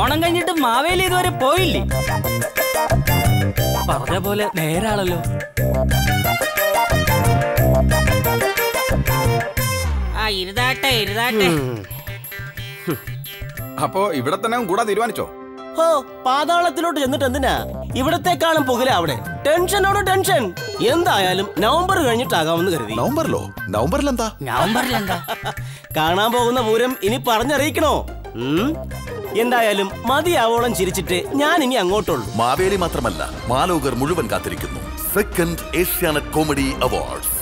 ഓണം കഴിഞ്ഞിട്ട് മാവേലി ഇതുവരെ പോയില്ലേ പറഞ്ഞ പോലെ നേരാണല്ലോ ആ ഇരുതാട്ടെ ഇരുതാട്ടെ അപ്പോ ഇവിടെ തന്നെ കൂടാ തീരുമാനിച്ചോ ഹോ പാതാളത്തിലോട്ട് ചെന്നിട്ട് എന്തിനാ ഇവിടത്തെക്കാളും പുകല അവിടെ ടെൻഷനോട് ടെൻഷൻ എന്തായാലും നവംബർ കഴിഞ്ഞിട്ടാകാമെന്ന് കരുതി നവംബറിലോ നവംബറിൽ എന്താ നവംബറിൽ എന്താ കാണാൻ പോകുന്ന പൂരം ഇനി പറഞ്ഞറിയിക്കണോ ഉം? എന്തായാലും മതിയാവോളം ചിരിച്ചിട്ട് ഞാൻ ഇനി അങ്ങോട്ടുള്ളൂ മാവേലി മാത്രമല്ല മാലോകർ മുഴുവൻ കാത്തിരിക്കുന്നു സെക്കൻഡ് ഏഷ്യാനെറ്റ് കോമഡി അവാർഡ്സ്